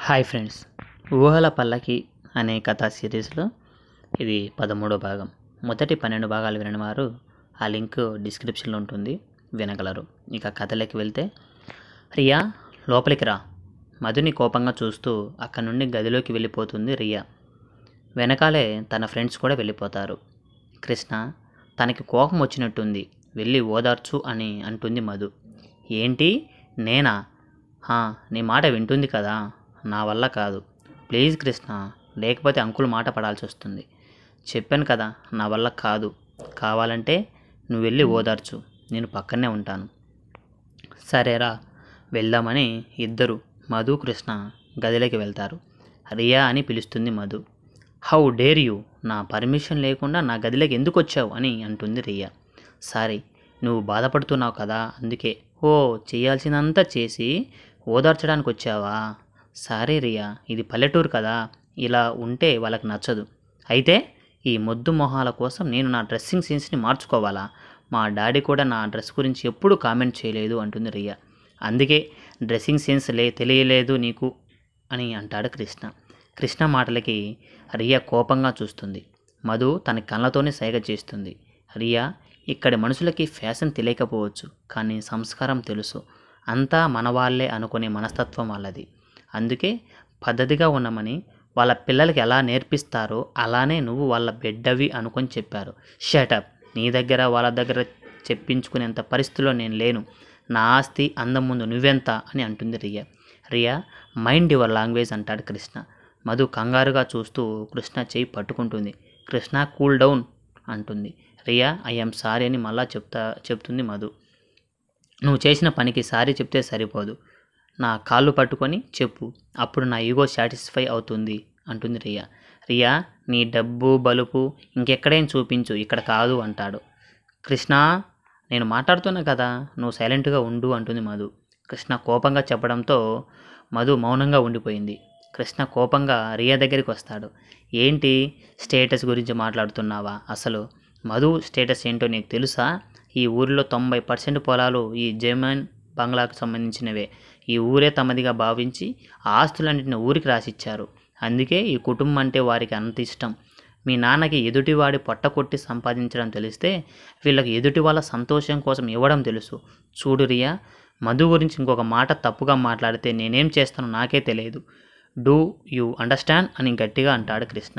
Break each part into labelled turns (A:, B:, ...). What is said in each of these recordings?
A: hi friends ఊహల పల్లకి అనే కథా సిరీస్లో ఇది పదమూడో భాగం మొదటి పన్నెండు భాగాలు వినని వారు ఆ లింక్ డిస్క్రిప్షన్లో ఉంటుంది వినగలరు ఇక కథలోకి వెళ్తే రియా లోపలికి రా మధుని కోపంగా చూస్తూ అక్కడి నుండి గదిలోకి వెళ్ళిపోతుంది రియా వెనకాలే తన ఫ్రెండ్స్ కూడా వెళ్ళిపోతారు కృష్ణ తనకి కోపం వచ్చినట్టుంది వెళ్ళి ఓదార్చు అని అంటుంది మధు ఏంటి నేనా హా, నీ మాట వింటుంది కదా నా వల్ల కాదు ప్లీజ్ కృష్ణ లేకపోతే అంకుల్ మాట పడాల్సి వస్తుంది చెప్పాను కదా నా వల్ల కాదు కావాలంటే నువ్వు వెళ్ళి ఓదార్చు నేను పక్కనే ఉంటాను సరేరా వెళ్దామని ఇద్దరు మధు కృష్ణ గదిలోకి వెళ్తారు రియా అని పిలుస్తుంది మధు హౌ డేర్ యూ నా పర్మిషన్ లేకుండా నా గదిలోకి ఎందుకు వచ్చావు అని అంటుంది రియా సారీ నువ్వు బాధపడుతున్నావు కదా అందుకే ఓ చేయాల్సినంతా చేసి ఓదార్చడానికి వచ్చావా సారీ రియా ఇది పల్లెటూరు కదా ఇలా ఉంటే వాళ్ళకి నచ్చదు అయితే ఈ మొద్దు మొహాల కోసం నేను నా డ్రెస్సింగ్ సెన్స్ని మార్చుకోవాలా మా డాడీ కూడా నా డ్రెస్ గురించి ఎప్పుడూ కామెంట్ చేయలేదు అంటుంది రియా అందుకే డ్రెస్సింగ్ సెన్స్ లే తెలియలేదు నీకు అని అంటాడు కృష్ణ కృష్ణ మాటలకి రియా కోపంగా చూస్తుంది మధు తన కళ్ళతోనే సైగ చేస్తుంది రియా ఇక్కడి మనుషులకి ఫ్యాషన్ తెలియకపోవచ్చు కానీ సంస్కారం తెలుసు అంతా మన వాళ్ళే అనుకునే మనస్తత్వం వాళ్ళది అందుకే పద్ధతిగా ఉండమని వాళ్ళ పిల్లలకి ఎలా నేర్పిస్తారో అలానే నువ్వు వాళ్ళ బిడ్డవి అనుకొని చెప్పారు షటప్ నీ దగ్గర వాళ్ళ దగ్గర చెప్పించుకునేంత పరిస్థితిలో నేను లేను నా ఆస్తి అందం ముందు నువ్వెంత అని అంటుంది Riya Riya mind your language అంటాడు కృష్ణ మధు కంగారుగా చూస్తూ కృష్ణ చేయి పట్టుకుంటుంది కృష్ణ కూల్ డౌన్ అంటుంది రియా ఐఎమ్ సారీ అని మళ్ళా చెప్తా చెప్తుంది మధు నువ్వు చేసిన పనికి సారీ చెప్తే సరిపోదు నా కాళ్ళు పట్టుకొని చెప్పు అప్పుడు నా ఈగో సాటిస్ఫై అవుతుంది అంటుంది రియా రియా నీ డబ్బు బలుపు ఇంకెక్కడేం చూపించు ఇక్కడ కాదు అంటాడు కృష్ణ నేను మాట్లాడుతున్నా కదా నువ్వు సైలెంట్గా ఉండు అంటుంది మధు కృష్ణ కోపంగా చెప్పడంతో మధు మౌనంగా ఉండిపోయింది కృష్ణ కోపంగా రియా దగ్గరికి వస్తాడు ఏంటి స్టేటస్ గురించి మాట్లాడుతున్నావా అసలు మధు స్టేటస్ ఏంటో నీకు తెలుసా ఈ ఊరిలో తొంభై పర్సెంట్ పొలాలు ఈ జమన్ బంగ్లాకు సంబంధించినవే ఈ ఊరే తమదిగా భావించి ఆ ఆస్తులన్నింటిని ఊరికి రాసిచ్చారు అందుకే ఈ కుటుంబం అంటే వారికి అంత ఇష్టం మీ నాన్నకి ఎదుటివాడి పొట్ట కొట్టి సంపాదించడం తెలిస్తే వీళ్ళకి ఎదుటి వాళ్ళ సంతోషం కోసం ఇవ్వడం తెలుసు చూడు రియా మధు గురించి ఇంకొక మాట తప్పుగా మాట్లాడితే నేనేం చేస్తానో నాకే తెలియదు డూ యూ అండర్స్టాండ్ అని గట్టిగా అంటాడు కృష్ణ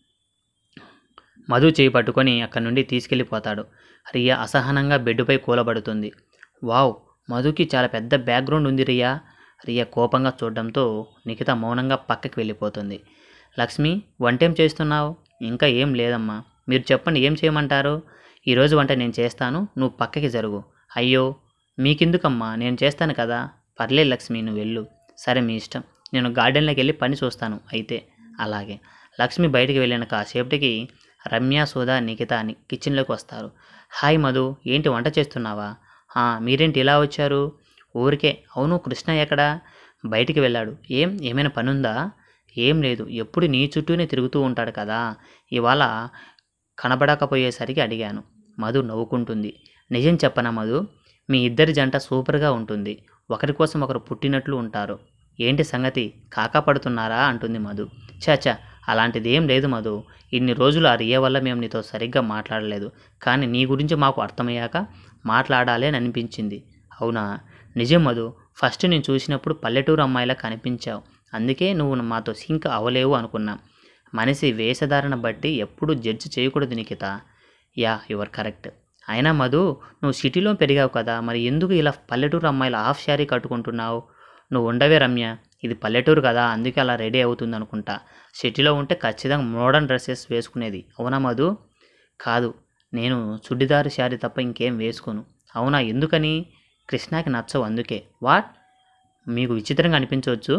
A: మధు చేయి పట్టుకొని అక్కడి నుండి తీసుకెళ్ళిపోతాడు రియా అసహనంగా బెడ్డుపై కూలబడుతుంది వావ్ మధుకి చాలా పెద్ద బ్యాక్గ్రౌండ్ ఉంది రియా రియా కోపంగా చూడడంతో నిఖిత మౌనంగా పక్కకి వెళ్ళిపోతుంది లక్ష్మి వంటేం చేస్తున్నావు ఇంకా ఏం లేదమ్మా మీరు చెప్పండి ఏం చేయమంటారు ఈరోజు వంట నేను చేస్తాను నువ్వు పక్కకి జరుగు అయ్యో మీకెందుకమ్మా నేను చేస్తాను కదా పర్లేదు లక్ష్మి నువ్వు వెళ్ళు సరే మీ ఇష్టం నేను గార్డెన్లోకి వెళ్ళి పని చూస్తాను అయితే అలాగే లక్ష్మి బయటికి వెళ్ళిన కాసేపటికి రమ్య సుధా నిఖిత అని కిచెన్లోకి వస్తారు హాయ్ మధు ఏంటి వంట చేస్తున్నావా "ఆ, మీరేంటి ఇలా వచ్చారు ఊరికే అవును కృష్ణ ఎక్కడా బయటికి వెళ్ళాడు ఏం ఏమైనా పనుందా ఏం లేదు ఎప్పుడు నీ చుట్టూనే తిరుగుతూ ఉంటాడు కదా ఇవాళ కనబడకపోయేసరికి అడిగాను మధు నవ్వుకుంటుంది నిజం చెప్పనా మధు మీ ఇద్దరి జంట సూపర్గా ఉంటుంది ఒకరి కోసం ఒకరు పుట్టినట్లు ఉంటారు ఏంటి సంగతి కాకా పడుతున్నారా అంటుంది మధు చాచా అలాంటిది ఏం లేదు మధు ఇన్ని రోజులు ఆ రియ వల్ల మేము నీతో సరిగ్గా మాట్లాడలేదు కానీ నీ గురించి మాకు అర్థమయ్యాక మాట్లాడాలి అని అనిపించింది అవునా నిజం మధు ఫస్ట్ నేను చూసినప్పుడు పల్లెటూరు అమ్మాయిలా కనిపించావు అందుకే నువ్వు మాతో సింక్ అవ్వలేవు అనుకున్నా మనిషి వేషధారణ బట్టి ఎప్పుడు జడ్జి చేయకూడదు నిఖిత యా యువర్ కరెక్ట్ అయినా మధు నువ్వు సిటీలో పెరిగావు కదా మరి ఎందుకు ఇలా పల్లెటూరు అమ్మాయిల హాఫ్ శారీ కట్టుకుంటున్నావు నువ్వు ఉండవే రమ్య ఇది పల్లెటూరు కదా అందుకే అలా రెడీ అవుతుంది అనుకుంటా సిటీలో ఉంటే ఖచ్చితంగా మోడర్న్ డ్రెస్సెస్ వేసుకునేది అవునా మధు కాదు నేను చుడిదారు శారీ తప్ప ఇంకేం వేసుకోను అవునా ఎందుకని కృష్ణకి నచ్చవు అందుకే వాట్ మీకు విచిత్రంగా అనిపించవచ్చు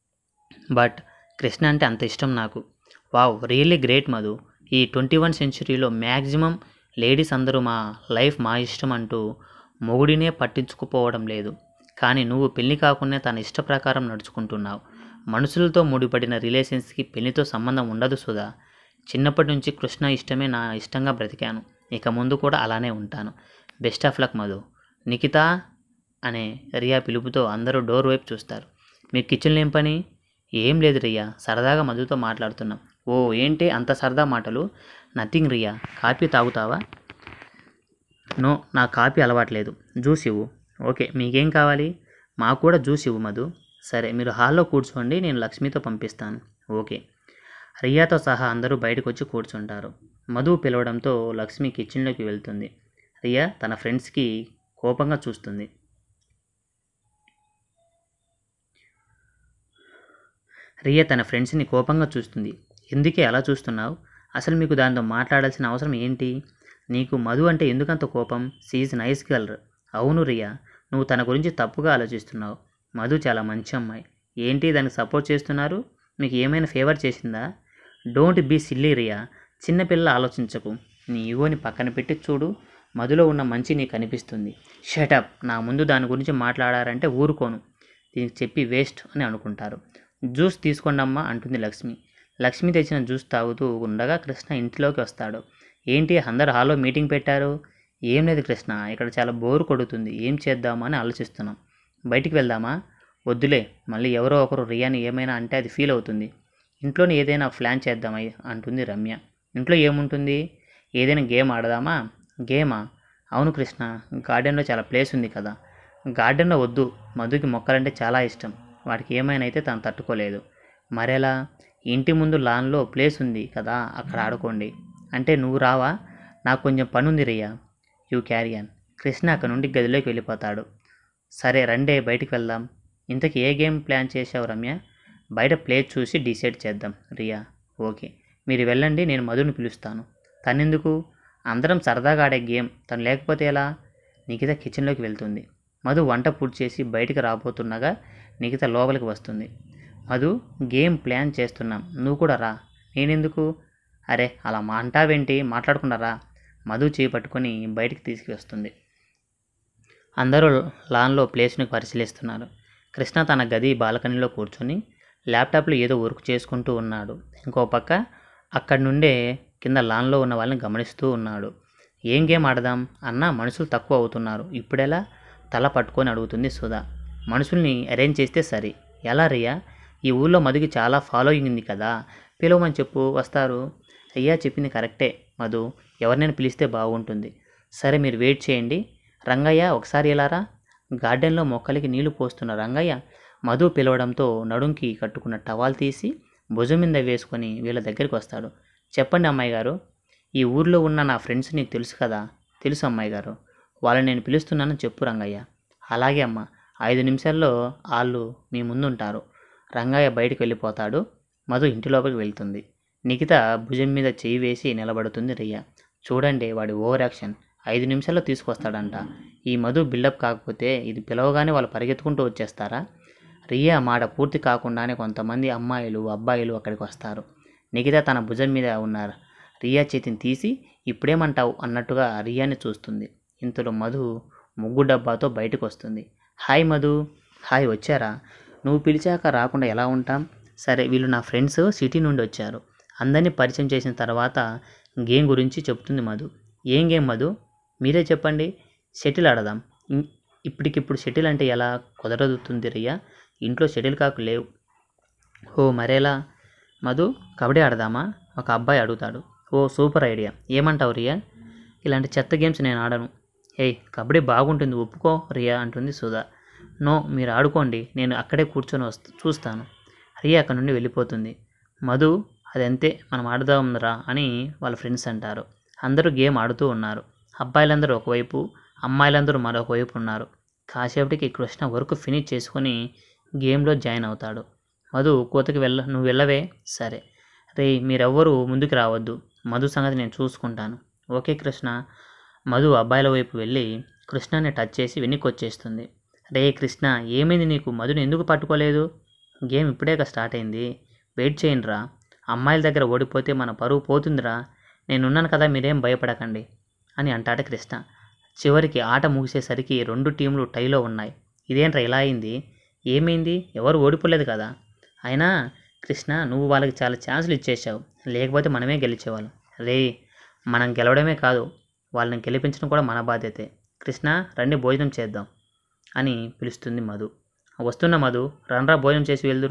A: బట్ కృష్ణ అంటే అంత ఇష్టం నాకు వావ్ రియల్లీ గ్రేట్ మధు ఈ ట్వంటీ వన్ సెంచురీలో మ్యాక్సిమం లేడీస్ అందరూ మా లైఫ్ మా ఇష్టం అంటూ మొగుడినే పట్టించుకుపోవడం లేదు కానీ నువ్వు పెళ్లి కాకుండా తన ఇష్ట ప్రకారం నడుచుకుంటున్నావు మనుషులతో ముడిపడిన రిలేషన్స్కి పెళ్లితో సంబంధం ఉండదు సుధా చిన్నప్పటి నుంచి కృష్ణ ఇష్టమే నా ఇష్టంగా బ్రతికాను ఇక ముందు కూడా అలానే ఉంటాను best of luck Madhu Nikhita అనే రియా పిలుపుతో అందరూ డోర్ వైపు చూస్తారు మీ కిచెన్లో ఏం పని ఏం లేదు రియా సరదాగా మధుతో మాట్లాడుతున్నాం ఓ ఏంటి అంత సరదా మాటలు నథింగ్ రియా కాఫీ తాగుతావా నో నా కాఫీ అలవాట్లేదు జ్యూస్ ఇవ్వు ఓకే మీకేం కావాలి మాకు కూడా జ్యూస్ ఇవ్వు మధు సరే మీరు హాల్లో కూర్చోండి నేను లక్ష్మితో పంపిస్తాను ఓకే రియాతో సహా అందరూ బయటకు వచ్చి కూర్చుంటారు మధు పిలవడంతో లక్ష్మి కిచెన్లోకి వెళ్తుంది రియా తన ఫ్రెండ్స్కి కోపంగా చూస్తుంది రియా తన ఫ్రెండ్స్ని కోపంగా చూస్తుంది ఎందుకే అలా చూస్తున్నావు అసలు మీకు దాంతో మాట్లాడాల్సిన అవసరం ఏంటి నీకు మధు అంటే ఎందుకంత కోపం సీజ్ నైస్ గర్ల్ అవును రియా నువ్వు తన గురించి తప్పుగా ఆలోచిస్తున్నావు మధు చాలా మంచి అమ్మాయి ఏంటి దానికి సపోర్ట్ చేస్తున్నారు మీకు ఏమైనా ఫేవర్ చేసిందా డోంట్ బీ సిల్లీ రియా చిన్నపిల్ల ఆలోచించకు నీ ఈగోని పక్కన పెట్టి చూడు మధులో ఉన్న మంచి నీకు కనిపిస్తుంది షటప్ నా ముందు దాని గురించి మాట్లాడారంటే ఊరుకోను దీనికి చెప్పి వేస్ట్ అని అనుకుంటారు జ్యూస్ తీసుకోండమ్మా అంటుంది లక్ష్మి లక్ష్మి తెచ్చిన జ్యూస్ తాగుతూ ఉండగా కృష్ణ ఇంట్లోకి వస్తాడు ఏంటి అందరు హాల్లో మీటింగ్ పెట్టారు ఏం లేదు కృష్ణ ఇక్కడ చాలా బోరు కొడుతుంది ఏం చేద్దామా అని ఆలోచిస్తున్నాం బయటికి వెళ్దామా వద్దులే మళ్ళీ ఎవరో ఒకరు రియాని ఏమైనా అంటే అది ఫీల్ అవుతుంది ఇంట్లోనే ఏదైనా ప్లాన్ చేద్దామా అంటుంది రమ్య ఇంట్లో ఏముంటుంది ఏదైనా గేమ్ ఆడదామా గేమా అవును కృష్ణ గార్డెన్లో చాలా ప్లేస్ ఉంది కదా గార్డెన్లో వద్దు మధుకి మొక్కలంటే చాలా ఇష్టం వాటికి ఏమైనా అయితే తను తట్టుకోలేదు మరెలా ఇంటి ముందు లాన్లో ప్లేస్ ఉంది కదా అక్కడ ఆడుకోండి అంటే నువ్వు రావా నాకు కొంచెం పని ఉంది రియా యూ క్యారియన్ కృష్ణ అక్కడ నుండి గదిలోకి వెళ్ళిపోతాడు సరే రండే బయటికి వెళ్దాం ఇంతకీ ఏ గేమ్ ప్లాన్ చేసావు రమ్య బయట ప్లేస్ చూసి డిసైడ్ చేద్దాం రియా ఓకే మీరు వెళ్ళండి నేను మధుని పిలుస్తాను తనెందుకు అందరం సరదాగా ఆడే గేమ్ తను లేకపోతే ఎలా నిఖిత కిచెన్లోకి వెళ్తుంది మధు వంట పూర్తి చేసి బయటికి రాబోతుండగా నిఖిత లోపలికి వస్తుంది మధు గేమ్ ప్లాన్ చేస్తున్నాం నువ్వు కూడా రా నేనెందుకు అరే అలా మా అంటావేంటి మాట్లాడకుండా రా మధు చేయి పట్టుకొని బయటికి తీసుకువస్తుంది అందరూ లాన్లో ప్లేస్ని పరిశీలిస్తున్నారు కృష్ణ తన గది బాల్కనీలో కూర్చొని ల్యాప్టాప్లో ఏదో వర్క్ చేసుకుంటూ ఉన్నాడు ఇంకో పక్క అక్కడి నుండే కింద లాన్లో ఉన్న వాళ్ళని గమనిస్తూ ఉన్నాడు ఏం గేమ్ ఆడదాం అన్న మనుషులు తక్కువ అవుతున్నారు ఇప్పుడెలా తల పట్టుకొని అడుగుతుంది సుధా మనుషుల్ని అరేంజ్ చేస్తే సరి ఎలా రియా ఈ ఊళ్ళో మధుకి చాలా ఫాలోయింగ్ ఉంది కదా పిలవమని చెప్పు వస్తారు అయ్యా చెప్పింది కరెక్టే మధు ఎవరినైనా పిలిస్తే బాగుంటుంది సరే మీరు వెయిట్ చేయండి రంగయ్య ఒకసారి ఎలారా గార్డెన్లో మొక్కలకి నీళ్లు పోస్తున్న రంగయ్య మధు పిలవడంతో నడుంకి కట్టుకున్న టవాల్ తీసి భుజం మీద వేసుకొని వీళ్ళ దగ్గరికి వస్తాడు చెప్పండి అమ్మాయి గారు ఈ ఊర్లో ఉన్న నా ఫ్రెండ్స్ నీకు తెలుసు కదా తెలుసు అమ్మాయి గారు వాళ్ళని నేను పిలుస్తున్నానని చెప్పు రంగయ్య అలాగే అమ్మ ఐదు నిమిషాల్లో వాళ్ళు మీ ముందుంటారు రంగయ్య బయటికి వెళ్ళిపోతాడు మధు ఇంటి లోపలికి వెళ్తుంది నిఖిత భుజం మీద చేయి వేసి నిలబడుతుంది రియా చూడండి వాడి ఓవర్ యాక్షన్ ఐదు నిమిషాల్లో తీసుకొస్తాడంట ఈ మధు బిల్డప్ కాకపోతే ఇది పిలవగానే వాళ్ళు పరిగెత్తుకుంటూ వచ్చేస్తారా రియా మాట పూర్తి కాకుండానే కొంతమంది అమ్మాయిలు అబ్బాయిలు అక్కడికి వస్తారు నిఖిత తన భుజం మీద ఉన్నారు రియా చేతిని తీసి ఇప్పుడేమంటావు అన్నట్టుగా రియాని చూస్తుంది ఇంతలో మధు ముగ్గు డబ్బాతో బయటకు వస్తుంది హాయ్ మధు హాయ్ వచ్చారా నువ్వు పిలిచాక రాకుండా ఎలా ఉంటాం సరే వీళ్ళు నా ఫ్రెండ్స్ సిటీ నుండి వచ్చారు అందరినీ పరిచయం చేసిన తర్వాత గేమ్ గురించి చెప్తుంది మధు ఏం గేమ్ మధు మీరే చెప్పండి షటిల్ ఆడదాం ఇం- ఇప్పటికిప్పుడు షటిల్ అంటే ఎలా కుదరదుతుంది రియా ఇంట్లో షటిల్ కాకు లేవు ఓ మరేలా మధు కబడ్డీ ఆడదామా ఒక అబ్బాయి అడుగుతాడు ఓ సూపర్ ఐడియా ఏమంటావు రియా ఇలాంటి చెత్త గేమ్స్ నేను ఆడను ఏయ్ కబడ్డీ బాగుంటుంది ఒప్పుకో రియా అంటుంది సుధా నో మీరు ఆడుకోండి నేను అక్కడే కూర్చొని వస్తా చూస్తాను రియా అక్కడ నుండి వెళ్ళిపోతుంది మధు అదంతే మనం ఆడుదాం రా అని వాళ్ళ ఫ్రెండ్స్ అంటారు అందరూ గేమ్ ఆడుతూ ఉన్నారు అబ్బాయిలందరూ ఒకవైపు అమ్మాయిలందరూ మరొక వైపు ఉన్నారు కాసేపటికి కృష్ణ వర్క్ ఫినిష్ చేసుకొని గేమ్లో జాయిన్ అవుతాడు మధు కోతకి వెళ్ళ నువ్వు వెళ్ళవే సరే రే మీరెవ్వరూ ముందుకు రావద్దు మధు సంగతి నేను చూసుకుంటాను ఓకే కృష్ణ మధు అబ్బాయిల వైపు వెళ్ళి కృష్ణని టచ్ చేసి వెనక్కి వచ్చేస్తుంది రే కృష్ణ ఏమైంది నీకు మధుని ఎందుకు పట్టుకోలేదు గేమ్ ఇప్పుడేగా స్టార్ట్ అయింది వెయిట్ చేయండి రా అమ్మాయిల దగ్గర ఓడిపోతే మన పరువు పోతుందిరా నేనున్నాను కదా మీరేం భయపడకండి అని అంటాడు కృష్ణ చివరికి ఆట ముగిసేసరికి రెండు టీంలు టైలో ఉన్నాయి ఇదేంట్రా ఇలా అయింది ఏమైంది ఎవరు ఓడిపోలేదు కదా అయినా కృష్ణ నువ్వు వాళ్ళకి చాలా ఛాన్సులు ఇచ్చేసావు లేకపోతే మనమే గెలిచేవాళ్ళం రే మనం గెలవడమే కాదు వాళ్ళని గెలిపించడం కూడా మన బాధ్యతే కృష్ణ రండి భోజనం చేద్దాం అని పిలుస్తుంది మధు వస్తున్న మధు రండ్రా భోజనం చేసి వెళ్దురు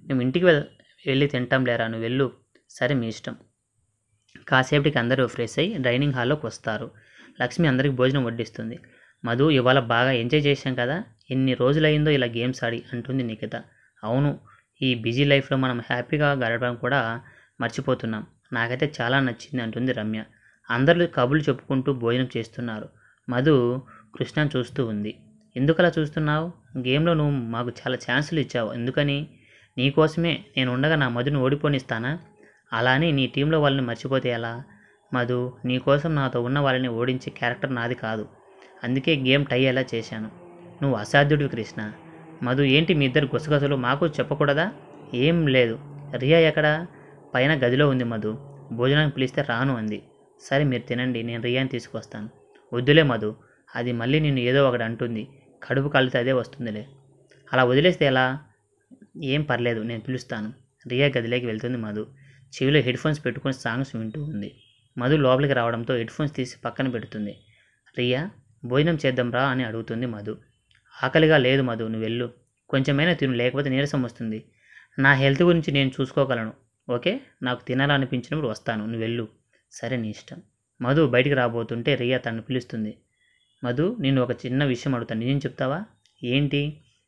A: మేము ఇంటికి వెళ్ వెళ్ళి తింటాం లేరా నువ్వు వెళ్ళు సరే మీ ఇష్టం కాసేపటికి అందరూ ఫ్రెష్ అయ్యి డైనింగ్ హాల్లోకి వస్తారు లక్ష్మి అందరికి భోజనం వడ్డిస్తుంది మధు ఇవాళ బాగా ఎంజాయ్ చేశాం కదా ఎన్ని రోజులైందో ఇలా గేమ్స్ ఆడి అంటుంది నిఖిత అవును ఈ బిజీ లైఫ్లో మనం హ్యాపీగా గడపడం కూడా మర్చిపోతున్నాం నాకైతే చాలా నచ్చింది అంటుంది రమ్య అందరూ కబుర్లు చెప్పుకుంటూ భోజనం చేస్తున్నారు మధు కృష్ణని చూస్తూ ఉంది ఎందుకలా చూస్తున్నావు గేమ్లో నువ్వు మాకు చాలా ఛాన్సులు ఇచ్చావు ఎందుకని నీకోసమే నేను ఉండగా నా మధుని ఓడిపోనిస్తానా అలా అని నీ టీంలో వాళ్ళని మర్చిపోతే ఎలా మధు నీకోసం నాతో ఉన్న వాళ్ళని ఓడించే క్యారెక్టర్ నాది కాదు అందుకే గేమ్ టై ఎలా చేశాను నువ్వు అసాధ్యుడివి కృష్ణ మధు ఏంటి మీ ఇద్దరు గుసగుసలు మాకు చెప్పకూడదా ఏం లేదు రియా ఎక్కడ పైన గదిలో ఉంది మధు భోజనానికి పిలిస్తే రాను అంది సరే మీరు తినండి నేను రియాని తీసుకొస్తాను వద్దులే మధు అది మళ్ళీ నిన్ను ఏదో ఒకటి అంటుంది కడుపు కాలితే అదే వస్తుందిలే అలా వదిలేస్తే ఎలా ఏం పర్లేదు నేను పిలుస్తాను రియా గదిలోకి వెళ్తుంది మధు చెవిలో హెడ్ ఫోన్స్ పెట్టుకొని సాంగ్స్ వింటూ ఉంది మధు లోపలికి రావడంతో హెడ్ ఫోన్స్ తీసి పక్కన పెడుతుంది రియా భోజనం చేద్దాం రా అని అడుగుతుంది మధు ఆకలిగా లేదు మధు నువ్వు వెళ్ళు కొంచెమైనా తిను లేకపోతే నీరసం వస్తుంది నా హెల్త్ గురించి నేను చూసుకోగలను ఓకే నాకు తినాలనిపించినప్పుడు వస్తాను నువ్వు వెళ్ళు సరే నీ ఇష్టం మధు బయటికి రాబోతుంటే రియా తను పిలుస్తుంది మధు నేను ఒక చిన్న విషయం అడుగుతాను నిజం చెప్తావా ఏంటి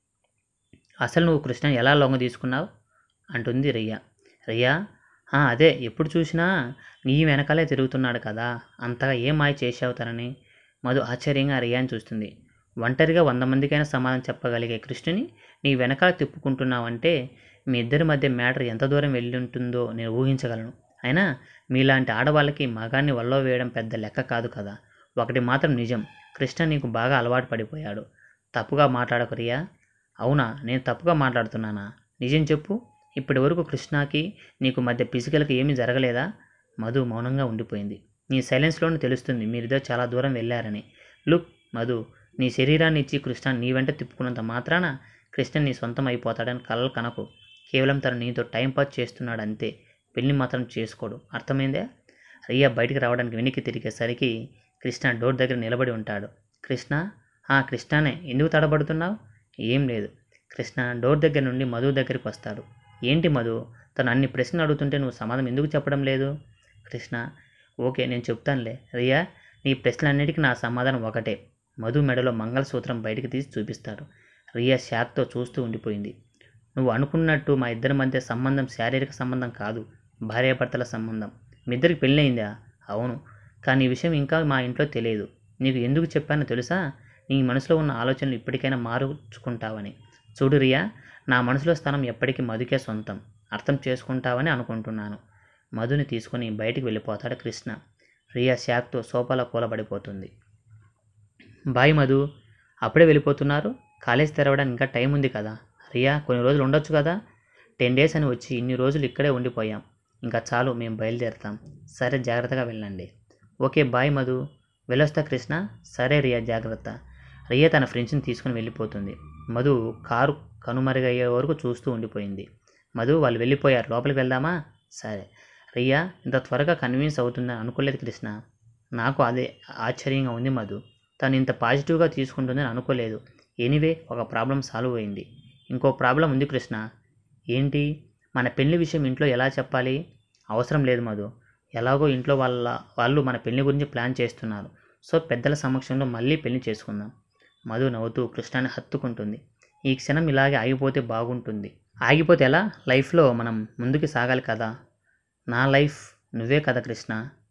A: అసలు నువ్వు కృష్ణ ఎలా లొంగ తీసుకున్నావు అంటుంది రియా రియా "ఆ, అదే ఎప్పుడు చూసినా నీ వెనకాలే తిరుగుతున్నాడు కదా అంతగా ఏం మాయ చేసావు తనని మధు ఆశ్చర్యంగా రియాని చూస్తుంది ఒంటరిగా వంద మందికైనా సమాధానం చెప్పగలిగే కృష్ణుని నీ వెనకాల తిప్పుకుంటున్నావంటే మీ ఇద్దరి మధ్య మ్యాటర్ ఎంత దూరం వెళ్ళి ఉంటుందో నేను ఊహించగలను అయినా మీలాంటి ఆడవాళ్ళకి మగాన్ని వల్లో వేయడం పెద్ద లెక్క కాదు కదా ఒకటి మాత్రం నిజం కృష్ణ నీకు బాగా అలవాటు పడిపోయాడు తప్పుగా మాట్లాడకు రియా అవునా నేను తప్పుగా మాట్లాడుతున్నానా నిజం చెప్పు ఇప్పటి వరకు కృష్ణకి నీకు మధ్య ఫిజికల్కి ఏమీ జరగలేదా మధు మౌనంగా ఉండిపోయింది నీ సైలెన్స్లోనే తెలుస్తుంది మీరిద్దరు చాలా దూరం వెళ్ళారని లుక్ మధు నీ శరీరాన్ని ఇచ్చి కృష్ణ నీ వెంట తిప్పుకున్నంత మాత్రాన కృష్ణ నీ సొంతం అయిపోతాడని కలలు కనకు కేవలం తను నీతో టైం పాస్ చేస్తున్నాడు అంతే పెళ్లి మాత్రం చేసుకోడు అర్థమైందే రియా బయటికి రావడానికి వెనక్కి తిరిగేసరికి కృష్ణ డోర్ దగ్గర నిలబడి ఉంటాడు కృష్ణ ఆ కృష్ణనే ఎందుకు తడబడుతున్నావు ఏం లేదు కృష్ణ డోర్ దగ్గర నుండి మధు దగ్గరికి వస్తాడు ఏంటి మధు తను అన్ని ప్రశ్నలు అడుగుతుంటే నువ్వు సమాధానం ఎందుకు చెప్పడం లేదు కృష్ణ ఓకే నేను చెప్తానులే రియా నీ ప్రశ్నలన్నిటికీ నా సమాధానం ఒకటే మధు మెడలో మంగళసూత్రం బయటికి తీసి చూపిస్తాడు రియా షాక్తో చూస్తూ ఉండిపోయింది నువ్వు అనుకున్నట్టు మా ఇద్దరి మధ్య సంబంధం శారీరక సంబంధం కాదు భార్యాభర్తల సంబంధం మీ ఇద్దరికి పెళ్ళయిందా అవును కానీ ఈ విషయం ఇంకా మా ఇంట్లో తెలియదు నీకు ఎందుకు చెప్పానో తెలుసా నీ మనసులో ఉన్న ఆలోచనలు ఇప్పటికైనా మార్చుకుంటావని చూడు రియా నా మనసులో స్థానం ఎప్పటికీ మధుకే సొంతం అర్థం చేసుకుంటావని అనుకుంటున్నాను మధుని తీసుకొని బయటికి వెళ్ళిపోతాడు కృష్ణ రియా షాక్తో సోఫాలో కూలబడిపోతుంది బాయ్ మధు అప్పుడే వెళ్ళిపోతున్నారు కాలేజ్ తెరవడానికి ఇంకా టైం ఉంది కదా రియా కొన్ని రోజులు ఉండొచ్చు కదా టెన్ డేస్ అని వచ్చి ఇన్ని రోజులు ఇక్కడే ఉండిపోయాం ఇంకా చాలు మేము బయలుదేరుతాం సరే జాగ్రత్తగా వెళ్ళండి ఓకే బాయ్ మధు వెళ్ళొస్తా కృష్ణ సరే రియా జాగ్రత్త రియా తన ఫ్రెండ్స్ని తీసుకుని వెళ్ళిపోతుంది మధు కారు కనుమరుగయ్యే వరకు చూస్తూ ఉండిపోయింది మధు వాళ్ళు వెళ్ళిపోయారు లోపలికి వెళ్దామా సరే రియా ఇంత త్వరగా కన్విన్స్ అవుతుందని అనుకోలేదు కృష్ణ నాకు అదే ఆశ్చర్యంగా ఉంది మధు తను ఇంత పాజిటివ్గా తీసుకుంటుందని అనుకోలేదు ఎనీవే ఒక ప్రాబ్లం సాల్వ్ అయింది ఇంకో ప్రాబ్లం ఉంది కృష్ణ ఏంటి మన పెళ్లి విషయం ఇంట్లో ఎలా చెప్పాలి అవసరం లేదు మధు ఎలాగో ఇంట్లో వాళ్ళ వాళ్ళు మన పెళ్లి గురించి ప్లాన్ చేస్తున్నారు సో పెద్దల సమక్షంలో మళ్ళీ పెళ్లి చేసుకుందాం మధు నవ్వుతూ కృష్ణాన్ని హత్తుకుంటుంది ఈ క్షణం ఇలాగే ఆగిపోతే బాగుంటుంది ఆగిపోతే ఎలా లైఫ్లో మనం ముందుకు సాగాలి కదా నా లైఫ్ నువ్వే కదా కృష్ణ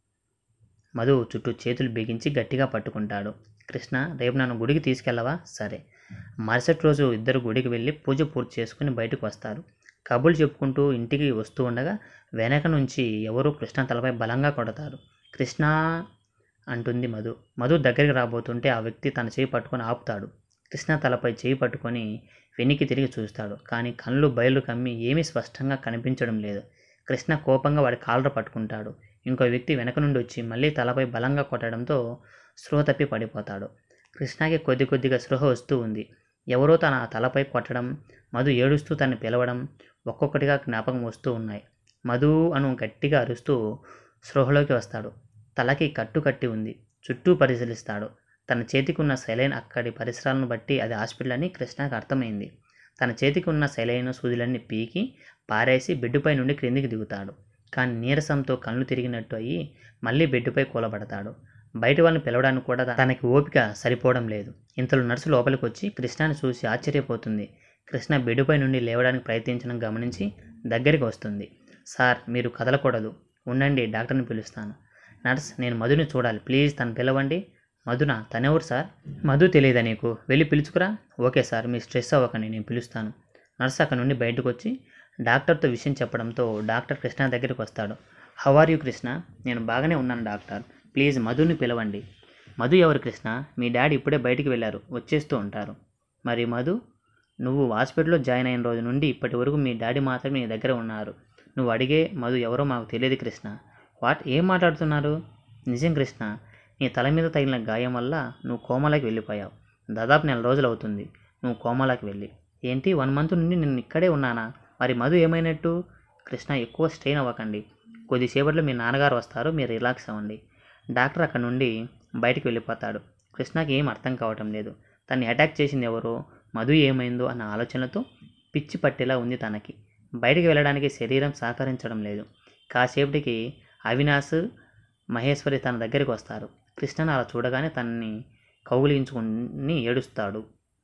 A: మధు చుట్టూ చేతులు బిగించి గట్టిగా పట్టుకుంటాడు కృష్ణ రేపు నన్ను గుడికి తీసుకెళ్ళవా సరే మరుసటి రోజు ఇద్దరు గుడికి వెళ్ళి పూజ పూర్తి చేసుకుని బయటకు వస్తారు కబుర్లు చెప్పుకుంటూ ఇంటికి వస్తూ ఉండగా వెనక నుంచి ఎవరో కృష్ణ తలపై బలంగా కొడతారు కృష్ణ అంటుంది మధు మధు దగ్గరికి రాబోతుంటే ఆ వ్యక్తి తన చేయి పట్టుకొని ఆపుతాడు కృష్ణ తలపై చేయి పట్టుకొని వెనక్కి తిరిగి చూస్తాడు కానీ కళ్ళు బయలు కమ్మి ఏమీ స్పష్టంగా కనిపించడం లేదు కృష్ణ కోపంగా వాడి కాలర పట్టుకుంటాడు ఇంకో వ్యక్తి వెనక నుండి వచ్చి మళ్ళీ తలపై బలంగా కొట్టడంతో స్పృహ తప్పి పడిపోతాడు కృష్ణకి కొద్ది కొద్దిగా స్పృహ వస్తూ ఉంది ఎవరో తన తలపై కొట్టడం మధు ఏడుస్తూ తనని పిలవడం ఒక్కొక్కటిగా జ్ఞాపకం వస్తూ ఉన్నాయి మధు అను గట్టిగా అరుస్తూ స్పృహలోకి వస్తాడు తలకి కట్టు కట్టి ఉంది చుట్టూ పరిశీలిస్తాడు తన చేతికి ఉన్న సెలైన్ అక్కడి పరిసరాలను బట్టి అది హాస్పిటల్ అని కృష్ణకి అర్థమైంది తన చేతికి ఉన్న సెలైన్ సూదులన్నీ పీకి పారేసి బెడ్డుపై నుండి క్రిందికి దిగుతాడు కానీ నీరసంతో కళ్ళు తిరిగినట్టు అయ్యి మళ్ళీ బెడ్డుపై కూలబడతాడు బయట వాళ్ళని పిలవడానికి కూడా తనకి ఓపిక సరిపోవడం లేదు ఇంతలో నర్సు లోపలికి వచ్చి కృష్ణని చూసి ఆశ్చర్యపోతుంది కృష్ణ బెడ్డుపై నుండి లేవడానికి ప్రయత్నించడం గమనించి దగ్గరికి వస్తుంది సార్ మీరు కదలకూడదు ఉండండి డాక్టర్ని పిలుస్తాను నర్స్ నేను మధుని చూడాలి ప్లీజ్ తను పిలవండి మధున తనెవరు సార్ మధు తెలియదా నీకు వెళ్ళి పిలుచుకురా ఓకే సార్ మీ స్ట్రెస్ అవ్వకండి నేను పిలుస్తాను నర్స్ అక్కడ నుండి బయటకు వచ్చి డాక్టర్తో విషయం చెప్పడంతో డాక్టర్ కృష్ణ దగ్గరికి వస్తాడు హౌ ఆర్ యూ కృష్ణ నేను బాగానే ఉన్నాను డాక్టర్ ప్లీజ్ మధుని పిలవండి మధు ఎవరు కృష్ణ మీ డాడీ ఇప్పుడే బయటికి వెళ్ళారు వచ్చేస్తూ ఉంటారు మరి మధు నువ్వు హాస్పిటల్లో జాయిన్ అయిన రోజు నుండి ఇప్పటి వరకు మీ డాడీ మాత్రమే నీ దగ్గర ఉన్నారు నువ్వు అడిగే మధు ఎవరో మాకు తెలియదు కృష్ణ వాట్ ఏం మాట్లాడుతున్నారు నిజం కృష్ణ నీ తల మీద తగిలిన గాయం వల్ల నువ్వు కోమలోకి వెళ్ళిపోయావు దాదాపు నెల రోజులు అవుతుంది నువ్వు కోమలోకి వెళ్ళి ఏంటి వన్ మంత్ నుండి నేను ఇక్కడే ఉన్నానా మరి మధు ఏమైనట్టు కృష్ణ ఎక్కువ స్ట్రెయిన్ అవ్వకండి కొద్దిసేపట్లో మీ నాన్నగారు వస్తారు మీరు రిలాక్స్ అవ్వండి డాక్టర్ అక్కడ నుండి బయటికి వెళ్ళిపోతాడు కృష్ణకి ఏం అర్థం కావటం లేదు తన్ని అటాక్ చేసింది ఎవరో మధు ఏమైందో అన్న ఆలోచనతో పిచ్చి పట్టేలా ఉంది తనకి బయటికి వెళ్ళడానికి శరీరం సహకరించడం లేదు కాసేపటికి అవినాష్ మహేశ్వరి తన దగ్గరికి వస్తారు కృష్ణను అలా చూడగానే తనని కౌగిలించుకుని ఏడుస్తాడు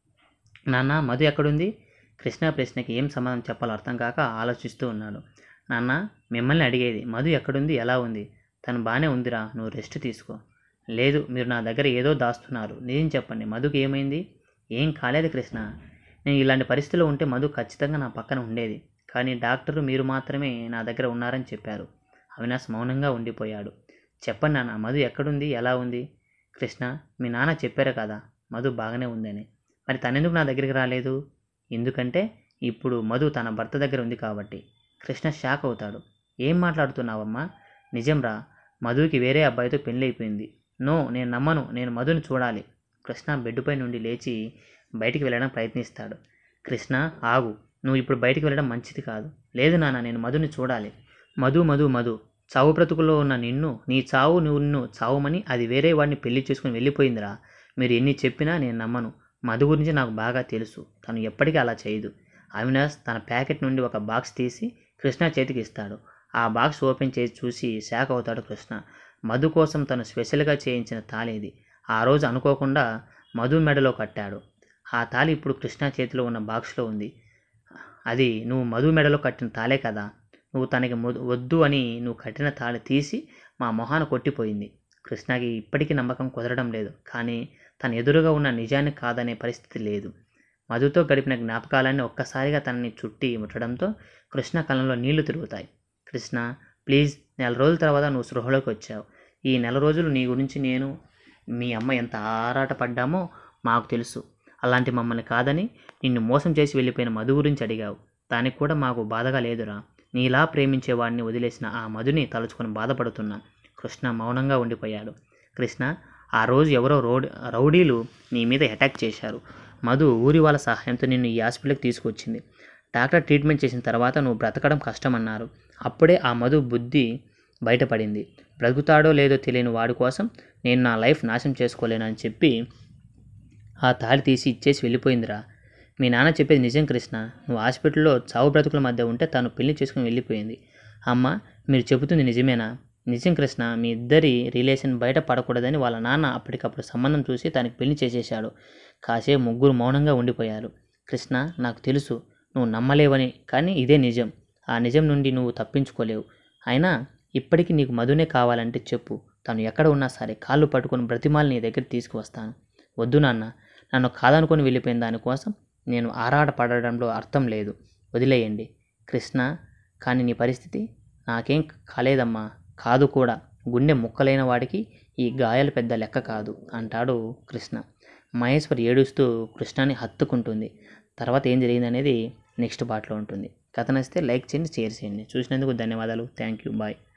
A: నాన్న మధు ఎక్కడుంది కృష్ణ ప్రశ్నకి ఏం సమాధానం చెప్పాలో అర్థం కాక ఆలోచిస్తూ ఉన్నాడు నాన్న మిమ్మల్ని అడిగేది మధు ఎక్కడుంది ఎలా ఉంది తను బాగానే ఉందిరా నువ్వు రెస్ట్ తీసుకో లేదు మీరు నా దగ్గర ఏదో దాస్తున్నారు నిజం చెప్పండి మధుకి ఏమైంది ఏం కాలేదు కృష్ణ నేను ఇలాంటి పరిస్థితిలో ఉంటే మధు ఖచ్చితంగా నా పక్కన ఉండేది కానీ డాక్టరు మీరు మాత్రమే నా దగ్గర ఉన్నారని చెప్పారు అవినాష్ మౌనంగా ఉండిపోయాడు చెప్పండి నాన్న మధు ఎక్కడుంది ఎలా ఉంది కృష్ణ మీ నాన్న చెప్పారు కదా మధు బాగానే ఉందని మరి తనెందుకు నా దగ్గరికి రాలేదు ఎందుకంటే ఇప్పుడు మధు తన భర్త దగ్గర ఉంది కాబట్టి కృష్ణ షాక్ అవుతాడు ఏం మాట్లాడుతున్నావమ్మా నిజంరా మధుకి వేరే అబ్బాయితో పెళ్ళి అయిపోయింది నో నేను నమ్మను నేను మధుని చూడాలి కృష్ణ బెడ్డుపై నుండి లేచి బయటికి వెళ్ళడం ప్రయత్నిస్తాడు కృష్ణ ఆగు నువ్వు ఇప్పుడు బయటికి వెళ్ళడం మంచిది కాదు లేదు నాన్న నేను మధుని చూడాలి మధు మధు మధు చావు బ్రతుకులో ఉన్న నిన్ను నీ చావు నిన్ను చావుమని అది వేరే వాడిని పెళ్లి చేసుకుని వెళ్ళిపోయిందిరా మీరు ఎన్ని చెప్పినా నేను నమ్మను మధు గురించి నాకు బాగా తెలుసు తను ఎప్పటికీ అలా చేయదు అవినాష్ తన ప్యాకెట్ నుండి ఒక బాక్స్ తీసి కృష్ణ చేతికి ఇస్తాడు ఆ బాక్స్ ఓపెన్ చేసి చూసి షాక్ అవుతాడు కృష్ణ మధు కోసం తను స్పెషల్గా చేయించిన తాళి ఇది ఆ రోజు అనుకోకుండా మధు మెడలో కట్టాడు ఆ తాళి ఇప్పుడు కృష్ణ చేతిలో ఉన్న బాక్స్లో ఉంది అది నువ్వు మధు మెడలో కట్టిన తాళే కదా నువ్వు తనకి మొ- వద్దు అని నువ్వు కట్టిన తాళి తీసి మా మొహాన కొట్టిపోయింది కృష్ణకి ఇప్పటికీ నమ్మకం కుదరడం లేదు కానీ తన ఎదురుగా ఉన్న నిజాన్ని కాదనే పరిస్థితి లేదు మధుతో గడిపిన జ్ఞాపకాలన్నీ ఒక్కసారిగా తనని చుట్టి ముట్టడంతో కృష్ణ కళ్ళలో నీళ్లు తిరుగుతాయి కృష్ణ ప్లీజ్ నెల రోజుల తర్వాత నువ్వు స్పృహలోకి వచ్చావు ఈ నెల రోజులు నీ గురించి నేను మీ అమ్మ ఎంత ఆరాటపడ్డామో మాకు తెలుసు అలాంటి మమ్మల్ని కాదని నిన్ను మోసం చేసి వెళ్ళిపోయిన మధు గురించి అడిగావు దానికి కూడా మాకు బాధగా లేదురా నీలా ప్రేమించే వాడిని వదిలేసిన ఆ మధుని తలుచుకొని బాధపడుతున్నా కృష్ణ మౌనంగా ఉండిపోయాడు కృష్ణ ఆ రోజు ఎవరో రోడ్ రౌడీలు నీ మీద అటాక్ చేశారు మధు ఊరి వాళ్ళ సహాయంతో నిన్ను ఈ హాస్పిటల్కి తీసుకొచ్చింది డాక్టర్ ట్రీట్మెంట్ చేసిన తర్వాత నువ్వు బ్రతకడం కష్టమన్నారు అప్పుడే ఆ మధు బుద్ధి బయటపడింది బ్రతుకుతాడో లేదో తెలియని వాడి కోసం నేను నా లైఫ్ నాశనం చేసుకోలేనని చెప్పి ఆ తాళి తీసి ఇచ్చేసి వెళ్ళిపోయిందిరా మీ నాన్న చెప్పేది నిజం కృష్ణ నువ్వు హాస్పిటల్లో చావు బ్రతుకుల మధ్య ఉంటే తను పెళ్లి చేసుకుని వెళ్ళిపోయింది అమ్మ మీరు చెబుతుంది నిజమేనా నిజం కృష్ణ మీ ఇద్దరి రిలేషన్ బయట పడకూడదని వాళ్ళ నాన్న అప్పటికప్పుడు సంబంధం చూసి తనకి పెళ్లి చేసేశాడు కాసేపు ముగ్గురు మౌనంగా ఉండిపోయారు కృష్ణ నాకు తెలుసు నువ్వు నమ్మలేవని కానీ ఇదే నిజం ఆ నిజం నుండి నువ్వు తప్పించుకోలేవు అయినా ఇప్పటికీ నీకు మధునే కావాలంటే చెప్పు తను ఎక్కడ ఉన్నా సరే కాళ్ళు పట్టుకొని బ్రతిమాలి నీ దగ్గర తీసుకువస్తాను వద్దు నాన్న నన్ను కాదనుకొని వెళ్ళిపోయిన దానికోసం నేను ఆరాట పడడంలో అర్థం లేదు వదిలేయండి కృష్ణ కానీ నీ పరిస్థితి నాకేం కాలేదమ్మా కాదు కూడా గుండె ముక్కలైన వాడికి ఈ గాయాలు పెద్ద లెక్క కాదు అంటాడు కృష్ణ మహేశ్వర్ ఏడుస్తూ కృష్ణని హత్తుకుంటుంది తర్వాత ఏం జరిగింది అనేది నెక్స్ట్ పార్ట్లో ఉంటుంది కథ నచ్చితే లైక్ చేయండి షేర్ చేయండి చూసినందుకు ధన్యవాదాలు థ్యాంక్ యూ బాయ్